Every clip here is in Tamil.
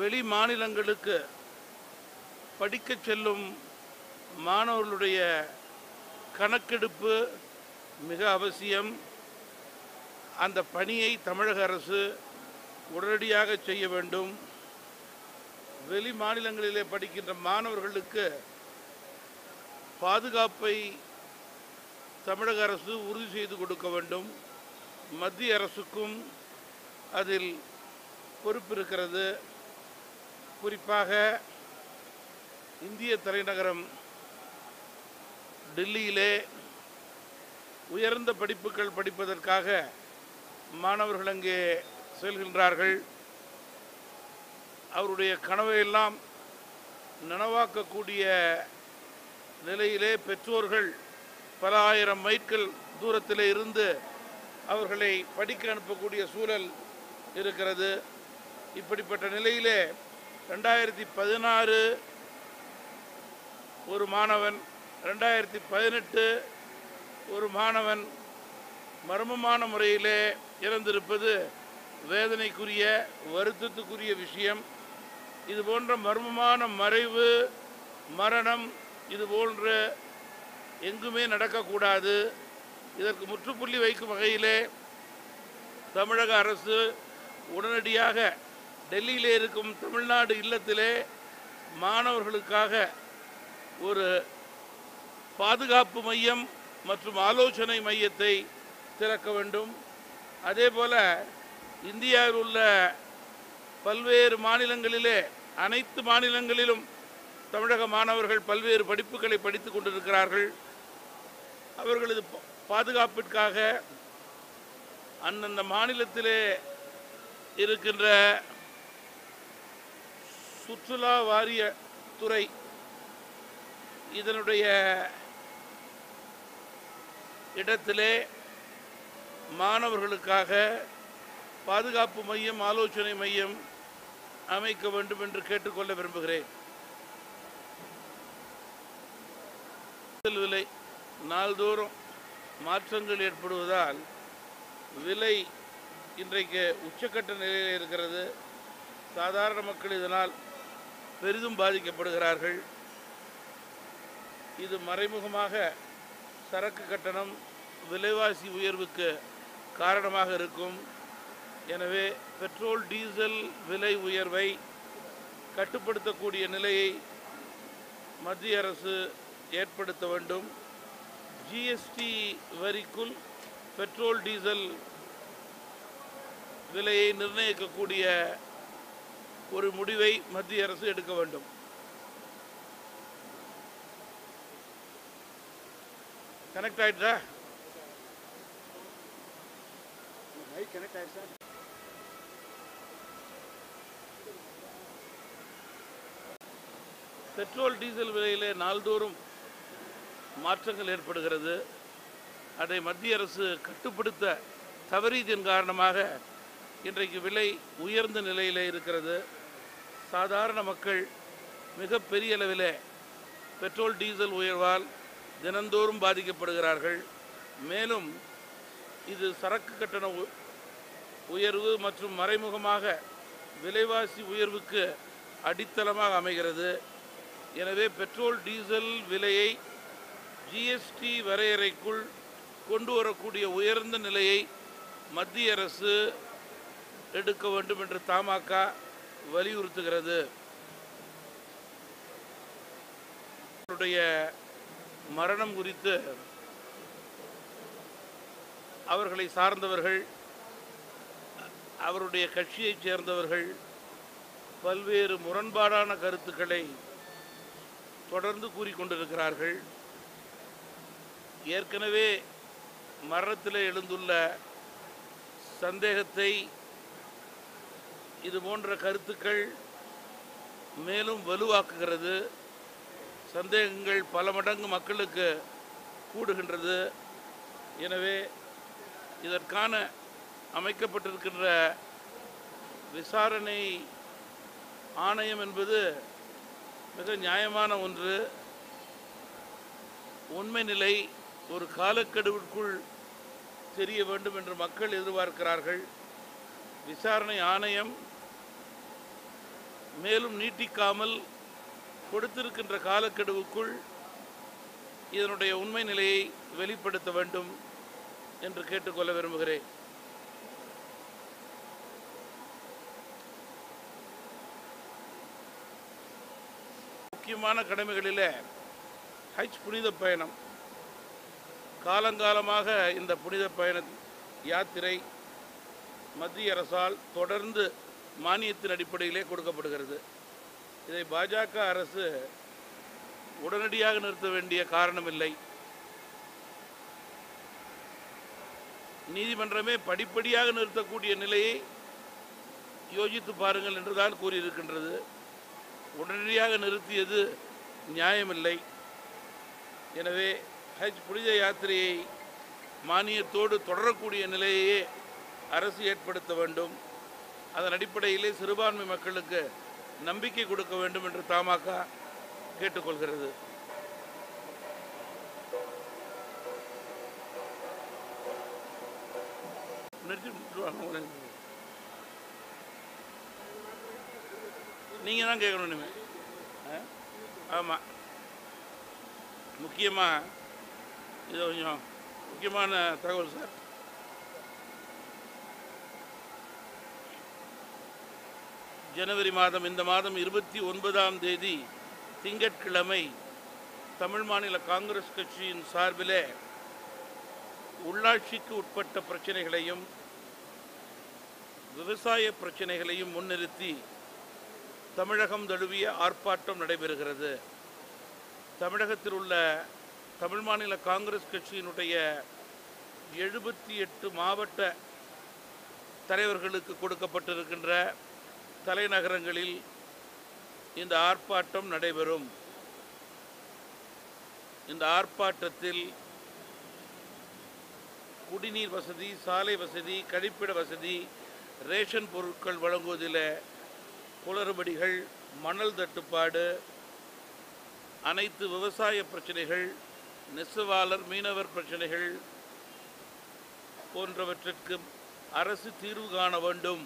வெளி மாநிலங்களுக்கு படிக்கச் செல்லும் மாணவர்களுடைய கணக்கெடுப்பு மிக அவசியம் அந்த பணியை தமிழக அரசு உடனடியாக செய்ய வேண்டும் வெளி மாநிலங்களிலே படிக்கின்ற மாணவர்களுக்கு பாதுகாப்பை தமிழக அரசு உறுதி செய்து கொடுக்க வேண்டும் மத்திய அரசுக்கும் அதில் பொறுப்பு இருக்கிறது குறிப்பாக இந்திய தலைநகரம் டெல்லியிலே உயர்ந்த படிப்புகள் படிப்பதற்காக மாணவர்கள் அங்கே செல்கின்றார்கள் அவருடைய கனவையெல்லாம் நனவாக்கக்கூடிய நிலையிலே பெற்றோர்கள் பல ஆயிரம் மைல்கள் தூரத்திலே இருந்து அவர்களை படிக்க அனுப்பக்கூடிய சூழல் இருக்கிறது இப்படிப்பட்ட நிலையிலே ரெண்டாயிரத்தி பதினாறு ஒரு மாணவன் ரெண்டாயிரத்தி பதினெட்டு ஒரு மாணவன் மர்மமான முறையிலே இறந்திருப்பது வேதனைக்குரிய வருத்தத்துக்குரிய விஷயம் இது போன்ற மர்மமான மறைவு மரணம் இது போன்ற எங்குமே நடக்கக்கூடாது இதற்கு முற்றுப்புள்ளி வைக்கும் வகையிலே தமிழக அரசு உடனடியாக டெல்லியிலே இருக்கும் தமிழ்நாடு இல்லத்திலே மாணவர்களுக்காக ஒரு பாதுகாப்பு மையம் மற்றும் ஆலோசனை மையத்தை திறக்க வேண்டும் அதே போல இந்தியாவில் உள்ள பல்வேறு மாநிலங்களிலே அனைத்து மாநிலங்களிலும் தமிழக மாணவர்கள் பல்வேறு படிப்புகளை படித்து கொண்டிருக்கிறார்கள் அவர்களது பா- பாதுகாப்பிற்காக அந்தந்த மாநிலத்திலே இருக்கின்ற சுற்றுலா வாரிய துறை இதனுடைய இடத்திலே மாணவர்களுக்காக பாதுகாப்பு மையம் ஆலோசனை மையம் அமைக்க வேண்டும் என்று கேட்டுக்கொள்ள விரும்புகிறேன் டீசல் விலை நாள்தோறும் மாற்றங்கள் ஏற்படுவதால் விலை இன்றைக்கு உச்சக்கட்ட நிலையில் இருக்கிறது சாதாரண மக்கள் இதனால் பெரிதும் பாதிக்கப்படுகிறார்கள் இது மறைமுகமாக சரக்கு கட்டணம் விலைவாசி உயர்வுக்கு காரணமாக இருக்கும் எனவே பெட்ரோல் டீசல் விலை உயர்வை கட்டுப்படுத்தக்கூடிய நிலையை மத்திய அரசு ஏற்படுத்த வேண்டும் ஜிஎஸ்டி வரிக்குள் பெட்ரோல் டீசல் விலையை நிர்ணயிக்கக்கூடிய ஒரு முடிவை மத்திய அரசு எடுக்க வேண்டும் கனெக்ட் ஆயிடுச்சா மைக் கனெக்ட் ஆயிடுச்சா பெட்ரோல் டீசல் விலையிலே நாள்தோறும் மாற்றங்கள் ஏற்படுகிறது அதை மத்திய அரசு கட்டுப்படுத்த தவறியதன் காரணமாக இன்றைக்கு விலை உயர்ந்த நிலையிலே இருக்கிறது சாதாரண மக்கள் மிக பெரிய அளவிலே பெட்ரோல் டீசல் உயர்வால் தினந்தோறும் பாதிக்கப்படுகிறார்கள் மேலும் இது சரக்கு கட்டண உ- உயர்வு மற்றும் மறைமுகமாக விலைவாசி உயர்வுக்கு அடித்தளமாக அமைகிறது எனவே பெட்ரோல் டீசல் விலையை ஜிஎஸ்டி வரையறைக்குள் கொண்டு வரக்கூடிய உயர்ந்த நிலையை மத்திய அரசு எடுக்க வேண்டும் என்று தமாக வலியுறுத்துகிறது அவருடைய மரணம் குறித்து அவர்களை சார்ந்தவர்கள் அவருடைய கட்சியைச் சேர்ந்தவர்கள் பல்வேறு முரண்பாடான கருத்துக்களை தொடர்ந்து கூறிக்கொண்டிருக்கிறார்கள் ஏற்கனவே மரணத்தில் எழுந்துள்ள சந்தேகத்தை இது போன்ற கருத்துக்கள் மேலும் வலுவாக்குகிறது சந்தேகங்கள் பல மடங்கு மக்களுக்கு கூடுகின்றது எனவே இதற்கான அமைக்கப்பட்டிருக்கின்ற விசாரணை ஆணையம் என்பது மிக நியாயமான ஒன்று உண்மை நிலை ஒரு காலக்கெடுவிற்குள் தெரிய வேண்டும் என்று மக்கள் எதிர்பார்க்கிறார்கள் விசாரணை ஆணையம் மேலும் நீட்டிக்காமல் கொடுத்திருக்கின்ற காலக்கெடுவுக்குள் இதனுடைய உண்மை நிலையை வெளிப்படுத்த வேண்டும் என்று கேட்டுக்கொள்ள விரும்புகிறேன் முக்கியமான கடமைகளில் ஹஜ் புனித பயணம் காலங்காலமாக இந்த புனித பயண யாத்திரை மத்திய அரசால் தொடர்ந்து மானியத்தின் அடிப்படையிலே கொடுக்கப்படுகிறது இதை பாஜக அரசு உடனடியாக நிறுத்த வேண்டிய காரணமில்லை நீதிமன்றமே படிப்படியாக நிறுத்தக்கூடிய நிலையை யோசித்து பாருங்கள் என்றுதான் கூறியிருக்கின்றது உடனடியாக நிறுத்தியது நியாயமில்லை எனவே ஹஜ் புனித யாத்திரையை மானியத்தோடு தொடரக்கூடிய நிலையையே அரசு ஏற்படுத்த வேண்டும் அதன் அடிப்படையிலே சிறுபான்மை மக்களுக்கு நம்பிக்கை கொடுக்க வேண்டும் என்று தமாக கேட்டுக்கொள்கிறது நிறுத்தி விட்டுருவாங்க உடனே. நீங்க தான் கேட்கணும் இனிமே ஆ? ஆமாம் முக்கியமாக இது கொஞ்சம் முக்கியமான தகவல் சார் ஜனவரி மாதம் இந்த மாதம் இருபத்தி ஒன்பதாம் தேதி திங்கட்கிழமை தமிழ் மாநில காங்கிரஸ் கட்சியின் சார்பிலே உள்ளாட்சிக்கு உட்பட்ட பிரச்சனைகளையும் விவசாய பிரச்சனைகளையும் முன்னிறுத்தி தமிழகம் தழுவிய ஆர்ப்பாட்டம் நடைபெறுகிறது தமிழகத்தில் உள்ள தமிழ் மாநில காங்கிரஸ் கட்சியினுடைய எழுபத்தி எட்டு மாவட்ட தலைவர்களுக்கு கொடுக்கப்பட்டிருக்கின்ற தலைநகரங்களில் இந்த ஆர்ப்பாட்டம் நடைபெறும் இந்த ஆர்ப்பாட்டத்தில் குடிநீர் வசதி சாலை வசதி கழிப்பிட வசதி ரேஷன் பொருட்கள் வழங்குவதில் குளறுபடிகள் மணல் தட்டுப்பாடு அனைத்து விவசாய பிரச்சனைகள் நெசவாளர் மீனவர் பிரச்சனைகள் போன்றவற்றிற்கு அரசு தீர்வு காண வேண்டும்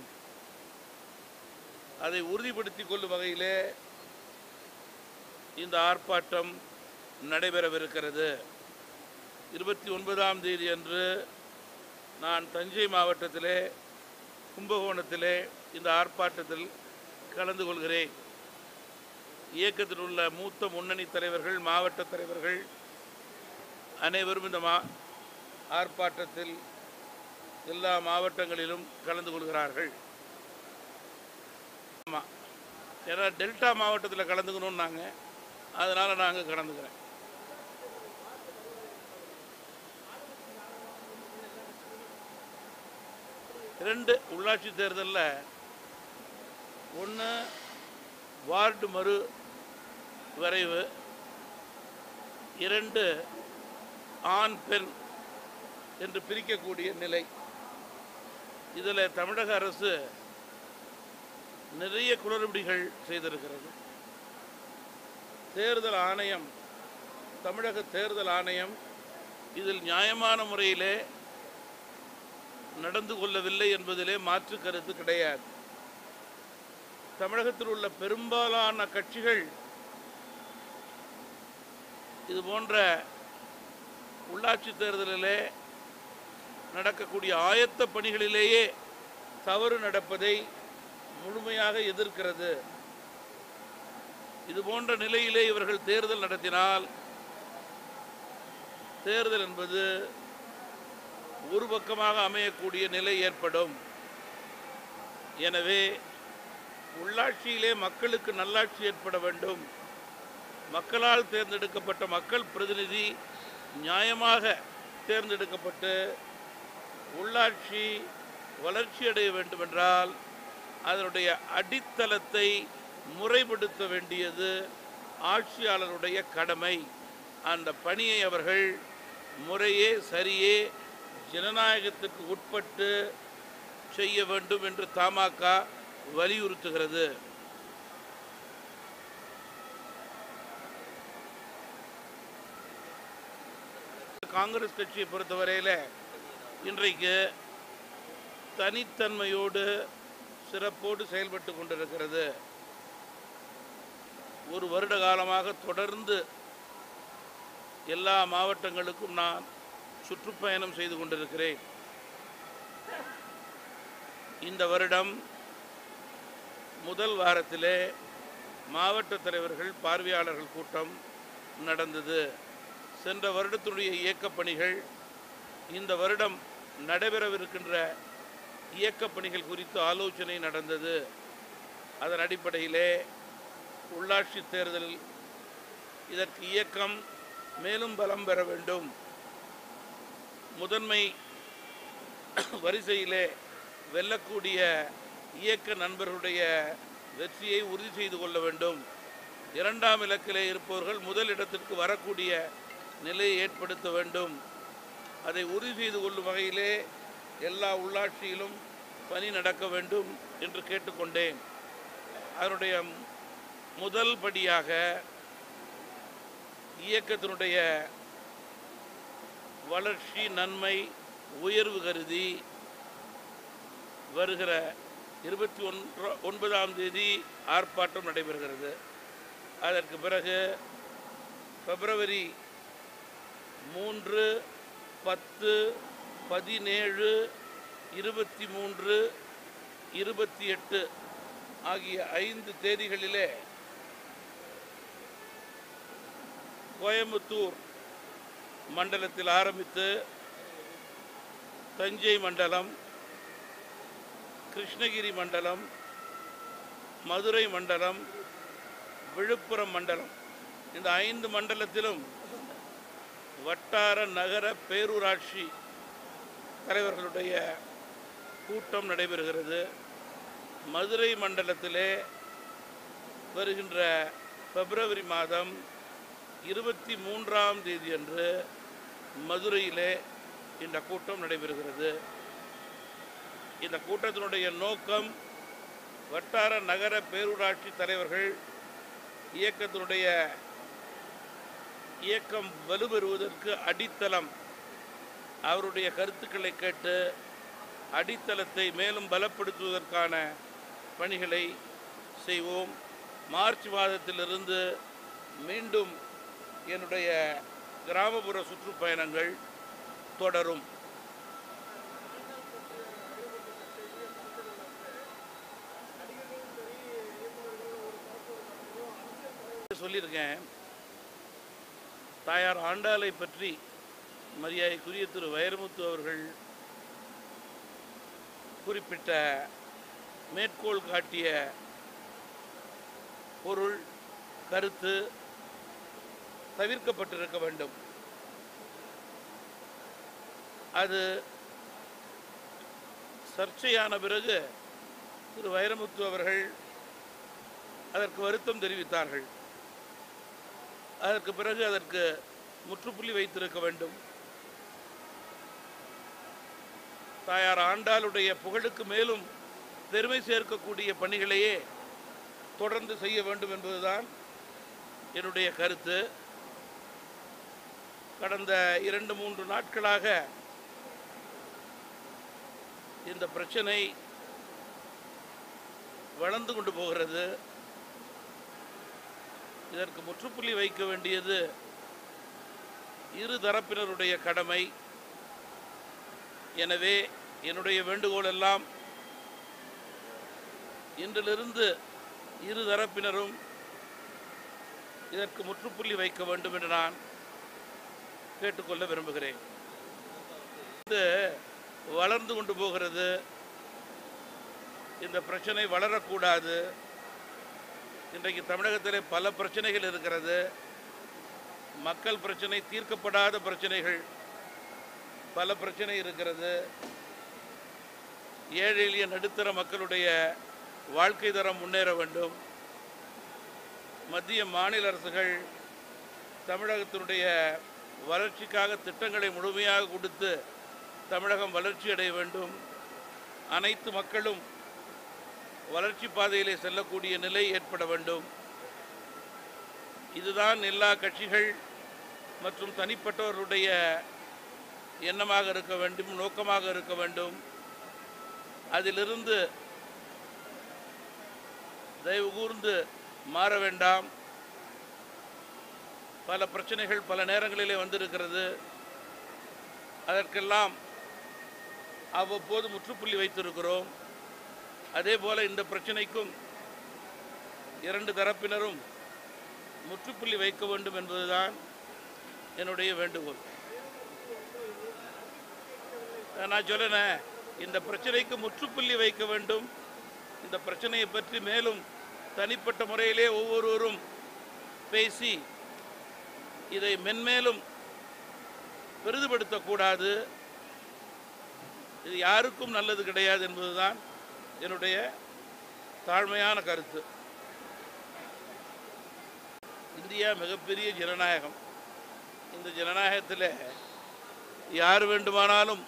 அதை உறுதிப்படுத்திக் கொள்ளும் வகையிலே இந்த ஆர்ப்பாட்டம் நடைபெறவிருக்கிறது இருபத்தி ஒன்பதாம் தேதி அன்று நான் தஞ்சை மாவட்டத்திலே கும்பகோணத்திலே இந்த ஆர்ப்பாட்டத்தில் கலந்து கொள்கிறேன் இயக்கத்தில் உள்ள மூத்த முன்னணி தலைவர்கள் மாவட்ட தலைவர்கள் அனைவரும் இந்த மா ஆர்ப்பாட்டத்தில் எல்லா மாவட்டங்களிலும் கலந்து கொள்கிறார்கள் ஆமாம் ஏன்னா டெல்டா மாவட்டத்தில் கலந்துக்கணும்னாங்க அதனால் நாங்கள் கலந்துக்கிறேன் ரெண்டு உள்ளாட்சி தேர்தலில் ஒன்று வார்டு மறு வரைவு இரண்டு ஆண் பெண் என்று பிரிக்கக்கூடிய நிலை இதில் தமிழக அரசு நிறைய குளறுபடிகள் செய்திருக்கிறது தேர்தல் ஆணையம் தமிழக தேர்தல் ஆணையம் இதில் நியாயமான முறையிலே நடந்து கொள்ளவில்லை என்பதிலே மாற்று கருத்து கிடையாது தமிழகத்தில் உள்ள பெரும்பாலான கட்சிகள் இது போன்ற உள்ளாட்சி தேர்தலிலே நடக்கக்கூடிய ஆயத்த பணிகளிலேயே தவறு நடப்பதை முழுமையாக எதிர்க்கிறது இது போன்ற நிலையிலே இவர்கள் தேர்தல் நடத்தினால் தேர்தல் என்பது ஒரு பக்கமாக அமையக்கூடிய நிலை ஏற்படும் எனவே உள்ளாட்சியிலே மக்களுக்கு நல்லாட்சி ஏற்பட வேண்டும் மக்களால் தேர்ந்தெடுக்கப்பட்ட மக்கள் பிரதிநிதி நியாயமாக தேர்ந்தெடுக்கப்பட்டு உள்ளாட்சி வளர்ச்சி அடைய வேண்டுமென்றால் அதனுடைய அடித்தளத்தை முறைப்படுத்த வேண்டியது ஆட்சியாளருடைய கடமை அந்த பணியை அவர்கள் முறையே சரியே ஜனநாயகத்துக்கு உட்பட்டு செய்ய வேண்டும் என்று தமாக வலியுறுத்துகிறது காங்கிரஸ் கட்சியை பொறுத்தவரையில் இன்றைக்கு தனித்தன்மையோடு சிறப்போடு செயல்பட்டு கொண்டிருக்கிறது ஒரு வருட காலமாக தொடர்ந்து எல்லா மாவட்டங்களுக்கும் நான் சுற்றுப்பயணம் செய்து கொண்டிருக்கிறேன் இந்த வருடம் முதல் வாரத்திலே மாவட்ட தலைவர்கள் பார்வையாளர்கள் கூட்டம் நடந்தது சென்ற வருடத்தினுடைய இயக்கப் பணிகள் இந்த வருடம் நடைபெறவிருக்கின்ற இயக்கப் பணிகள் குறித்து ஆலோசனை நடந்தது அதன் அடிப்படையிலே உள்ளாட்சி தேர்தல் இதற்கு இயக்கம் மேலும் பலம் பெற வேண்டும் முதன்மை வரிசையிலே வெல்லக்கூடிய இயக்க நண்பர்களுடைய வெற்றியை உறுதி செய்து கொள்ள வேண்டும் இரண்டாம் இலக்கிலே இருப்பவர்கள் முதல் இடத்திற்கு வரக்கூடிய நிலையை ஏற்படுத்த வேண்டும் அதை உறுதி செய்து கொள்ளும் வகையிலே எல்லா உள்ளாட்சியிலும் பணி நடக்க வேண்டும் என்று கேட்டுக்கொண்டேன் அதனுடைய முதல் படியாக இயக்கத்தினுடைய வளர்ச்சி நன்மை உயர்வு கருதி வருகிற இருபத்தி ஒன்று ஒன்பதாம் தேதி ஆர்ப்பாட்டம் நடைபெறுகிறது அதற்கு பிறகு பிப்ரவரி மூன்று பத்து பதினேழு இருபத்தி மூன்று இருபத்தி எட்டு ஆகிய ஐந்து தேதிகளிலே கோயம்புத்தூர் மண்டலத்தில் ஆரம்பித்து தஞ்சை மண்டலம் கிருஷ்ணகிரி மண்டலம் மதுரை மண்டலம் விழுப்புரம் மண்டலம் இந்த ஐந்து மண்டலத்திலும் வட்டார நகர பேரூராட்சி தலைவர்களுடைய கூட்டம் நடைபெறுகிறது மதுரை மண்டலத்திலே வருகின்ற பிப்ரவரி மாதம் இருபத்தி மூன்றாம் தேதியன்று மதுரையிலே இந்த கூட்டம் நடைபெறுகிறது இந்த கூட்டத்தினுடைய நோக்கம் வட்டார நகர பேரூராட்சி தலைவர்கள் இயக்கத்தினுடைய இயக்கம் வலுப்பெறுவதற்கு அடித்தளம் அவருடைய கருத்துக்களை கேட்டு அடித்தளத்தை மேலும் பலப்படுத்துவதற்கான பணிகளை செய்வோம் மார்ச் மாதத்திலிருந்து மீண்டும் என்னுடைய கிராமப்புற சுற்றுப்பயணங்கள் தொடரும் சொல்லியிருக்கேன் தாயார் ஆண்டாளை பற்றி மரியாதைக்குரிய திரு வைரமுத்து அவர்கள் குறிப்பிட்ட மேற்கோள் காட்டிய பொருள் கருத்து தவிர்க்கப்பட்டிருக்க வேண்டும் அது சர்ச்சையான பிறகு திரு வைரமுத்து அவர்கள் அதற்கு வருத்தம் தெரிவித்தார்கள் அதற்கு பிறகு அதற்கு முற்றுப்புள்ளி வைத்திருக்க வேண்டும் தாயார் ஆண்டாளுடைய புகழுக்கு மேலும் பெருமை சேர்க்கக்கூடிய பணிகளையே தொடர்ந்து செய்ய வேண்டும் என்பதுதான் என்னுடைய கருத்து கடந்த இரண்டு மூன்று நாட்களாக இந்த பிரச்சனை வளர்ந்து கொண்டு போகிறது இதற்கு முற்றுப்புள்ளி வைக்க வேண்டியது இரு தரப்பினருடைய கடமை எனவே என்னுடைய வேண்டுகோள் எல்லாம் இன்றிலிருந்து இரு தரப்பினரும் இதற்கு முற்றுப்புள்ளி வைக்க வேண்டும் என்று நான் கேட்டுக்கொள்ள விரும்புகிறேன் இது வளர்ந்து கொண்டு போகிறது இந்த பிரச்சனை வளரக்கூடாது இன்றைக்கு தமிழகத்தில் பல பிரச்சனைகள் இருக்கிறது மக்கள் பிரச்சனை தீர்க்கப்படாத பிரச்சனைகள் பல பிரச்சனை இருக்கிறது ஏழை எளிய நடுத்தர மக்களுடைய வாழ்க்கை தரம் முன்னேற வேண்டும் மத்திய மாநில அரசுகள் தமிழகத்தினுடைய வளர்ச்சிக்காக திட்டங்களை முழுமையாக கொடுத்து தமிழகம் வளர்ச்சி அடைய வேண்டும் அனைத்து மக்களும் வளர்ச்சி பாதையிலே செல்லக்கூடிய நிலை ஏற்பட வேண்டும் இதுதான் எல்லா கட்சிகள் மற்றும் தனிப்பட்டவர்களுடைய எண்ணமாக இருக்க வேண்டும் நோக்கமாக இருக்க வேண்டும் அதிலிருந்து தயவு கூர்ந்து மாற வேண்டாம் பல பிரச்சனைகள் பல நேரங்களிலே வந்திருக்கிறது அதற்கெல்லாம் அவ்வப்போது முற்றுப்புள்ளி வைத்திருக்கிறோம் அதே போல இந்த பிரச்சனைக்கும் இரண்டு தரப்பினரும் முற்றுப்புள்ளி வைக்க வேண்டும் என்பதுதான் என்னுடைய வேண்டுகோள் நான் சொல்லேனே இந்த பிரச்சனைக்கு முற்றுப்புள்ளி வைக்க வேண்டும் இந்த பிரச்சனையை பற்றி மேலும் தனிப்பட்ட முறையிலே ஒவ்வொருவரும் பேசி இதை மென்மேலும் பெரிதுபடுத்தக்கூடாது இது யாருக்கும் நல்லது கிடையாது என்பதுதான் என்னுடைய தாழ்மையான கருத்து இந்தியா மிகப்பெரிய ஜனநாயகம் இந்த ஜனநாயகத்தில் யார் வேண்டுமானாலும்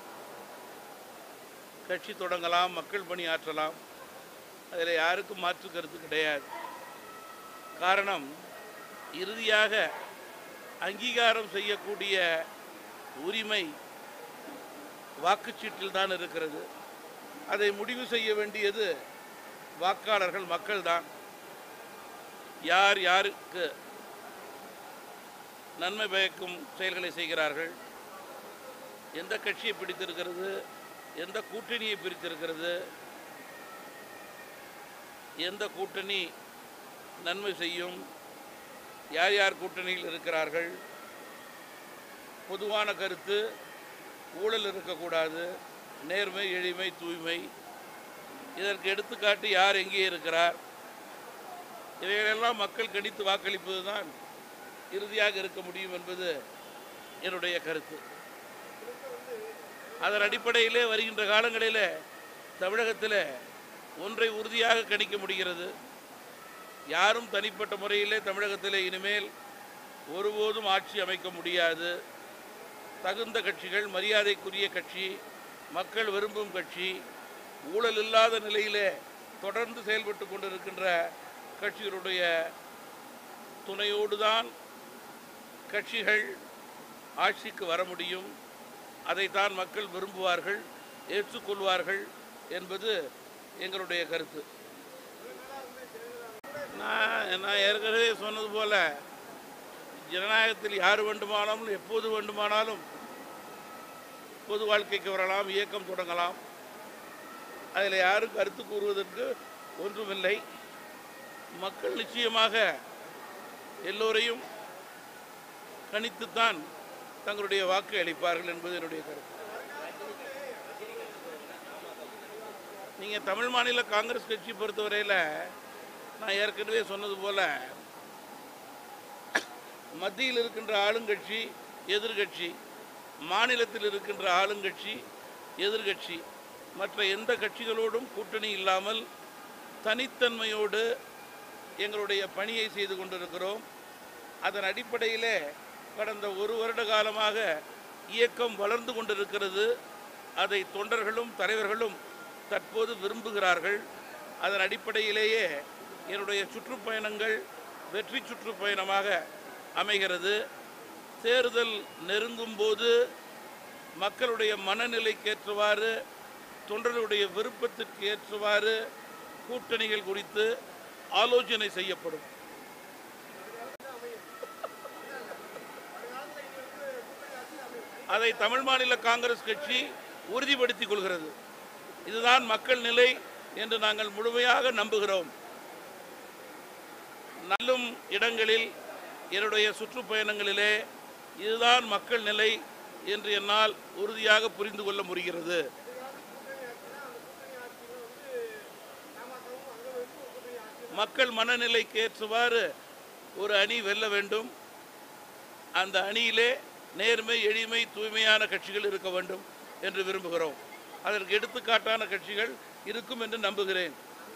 கட்சி தொடங்கலாம் மக்கள் பணி ஆற்றலாம் அதில் யாருக்கும் மாற்று கருத்து கிடையாது காரணம் இறுதியாக அங்கீகாரம் செய்யக்கூடிய உரிமை வாக்குச்சீட்டில் தான் இருக்கிறது அதை முடிவு செய்ய வேண்டியது வாக்காளர்கள் மக்கள்தான் யார் யாருக்கு நன்மை பயக்கும் செயல்களை செய்கிறார்கள் எந்த கட்சியை பிடித்திருக்கிறது எந்த கூட்டணியை பிரித்திருக்கிறது எந்த கூட்டணி நன்மை செய்யும் யார் யார் கூட்டணியில் இருக்கிறார்கள் பொதுவான கருத்து ஊழல் இருக்கக்கூடாது நேர்மை எளிமை தூய்மை இதற்கு எடுத்துக்காட்டு யார் எங்கே இருக்கிறார் இவைகளெல்லாம் மக்கள் கணித்து வாக்களிப்பது தான் இறுதியாக இருக்க முடியும் என்பது என்னுடைய கருத்து அதன் அடிப்படையிலே வருகின்ற காலங்களில் தமிழகத்தில் ஒன்றை உறுதியாக கணிக்க முடிகிறது யாரும் தனிப்பட்ட முறையிலே தமிழகத்தில் இனிமேல் ஒருபோதும் ஆட்சி அமைக்க முடியாது தகுந்த கட்சிகள் மரியாதைக்குரிய கட்சி மக்கள் விரும்பும் கட்சி ஊழல் இல்லாத நிலையிலே தொடர்ந்து செயல்பட்டு கொண்டிருக்கின்ற கட்சிகளுடைய துணையோடு தான் கட்சிகள் ஆட்சிக்கு வர முடியும் அதைத்தான் மக்கள் விரும்புவார்கள் ஏற்றுக்கொள்வார்கள் என்பது எங்களுடைய கருத்து நான் நான் ஏற்கனவே சொன்னது போல ஜனநாயகத்தில் யார் வேண்டுமானாலும் எப்போது வேண்டுமானாலும் பொது வாழ்க்கைக்கு வரலாம் இயக்கம் தொடங்கலாம் அதில் யாரும் கருத்து கூறுவதற்கு ஒன்றுமில்லை மக்கள் நிச்சயமாக எல்லோரையும் கணித்துத்தான் தங்களுடைய வாக்கு அளிப்பார்கள் என்பது என்னுடைய கருத்து நீங்கள் தமிழ் மாநில காங்கிரஸ் கட்சி பொறுத்தவரையில் நான் ஏற்கனவே சொன்னது போல மத்தியில் இருக்கின்ற ஆளுங்கட்சி எதிர்கட்சி மாநிலத்தில் இருக்கின்ற ஆளுங்கட்சி எதிர்கட்சி மற்ற எந்த கட்சிகளோடும் கூட்டணி இல்லாமல் தனித்தன்மையோடு எங்களுடைய பணியை செய்து கொண்டிருக்கிறோம் அதன் அடிப்படையிலே கடந்த ஒரு வருட காலமாக இயக்கம் வளர்ந்து கொண்டிருக்கிறது அதை தொண்டர்களும் தலைவர்களும் தற்போது விரும்புகிறார்கள் அதன் அடிப்படையிலேயே என்னுடைய சுற்றுப்பயணங்கள் வெற்றி சுற்றுப்பயணமாக அமைகிறது தேர்தல் நெருங்கும் போது மக்களுடைய மனநிலைக்கேற்றவாறு தொண்டர்களுடைய விருப்பத்திற்கு ஏற்றவாறு கூட்டணிகள் குறித்து ஆலோசனை செய்யப்படும் அதை தமிழ் மாநில காங்கிரஸ் கட்சி உறுதிப்படுத்திக் கொள்கிறது இதுதான் மக்கள் நிலை என்று நாங்கள் முழுமையாக நம்புகிறோம் நல்லும் இடங்களில் என்னுடைய சுற்றுப்பயணங்களிலே இதுதான் மக்கள் நிலை என்று என்னால் உறுதியாக புரிந்து கொள்ள முடிகிறது மக்கள் மனநிலைக்கு ஏற்றவாறு ஒரு அணி வெல்ல வேண்டும் அந்த அணியிலே நேர்மை எளிமை தூய்மையான கட்சிகள் இருக்க வேண்டும் என்று விரும்புகிறோம் அதற்கு எடுத்துக்காட்டான கட்சிகள் இருக்கும் என்று நம்புகிறேன்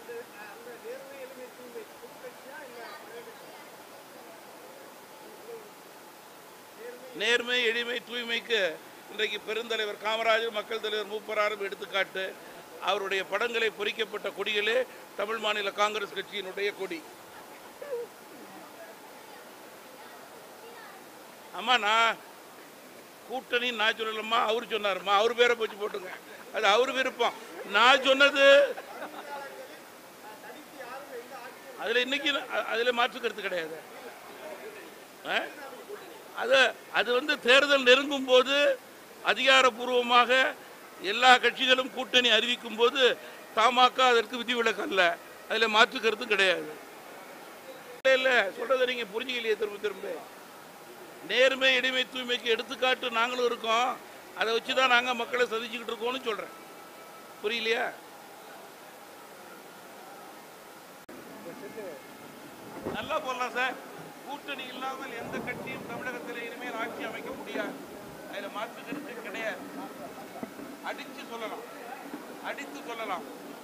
நேர்மை எளிமை தூய்மைக்கு இன்றைக்கு பெருந்தலைவர் காமராஜர் மக்கள் தலைவர் மூப்பராரும் எடுத்துக்காட்டு அவருடைய படங்களை பொறிக்கப்பட்ட கொடிகளே தமிழ் மாநில காங்கிரஸ் கட்சியினுடைய கொடி அம்மா நான் கூட்டணி நான் சொல்லலம்மா அவர் சொன்னாரும்மா அவர் பேரை போச்சு போட்டுங்க அது அவர் விருப்பம் நான் சொன்னது அதில் இன்னைக்கு அ- அதில் மாற்று கருத்து கிடையாது ஆ? அது அது வந்து தேர்தல் நெருங்கும் போது அதிகாரப்பூர்வமாக எல்லா கட்சிகளும் கூட்டணி அறிவிக்கும் போது தமாக அதற்கு விதிவிலக்கு அல்ல அதில் மாற்று கருத்தும் கிடையாது இல்லை இல்லை சொல்கிறத நீங்கள் புரிஞ்சுக்கலையே திரும்ப திரும்ப நேர்மை இடைமை தூய்மைக்கு எடுத்துக்காட்டு நாங்களும் இருக்கோம் அதை வச்சு தான் நாங்கள் மக்களை சந்திச்சுக்கிட்டு இருக்கோம்னு சொல்கிறேன் புரியலையா நல்லா போடலாம் சார் கூட்டணி இல்லாமல் எந்த கட்சியும் தமிழகத்தில் இனிமேல் ஆட்சி அமைக்க முடியாது அதில் மாற்று கருத்து கிடையாது அடித்து சொல்லலாம் அடித்து சொல்லலாம்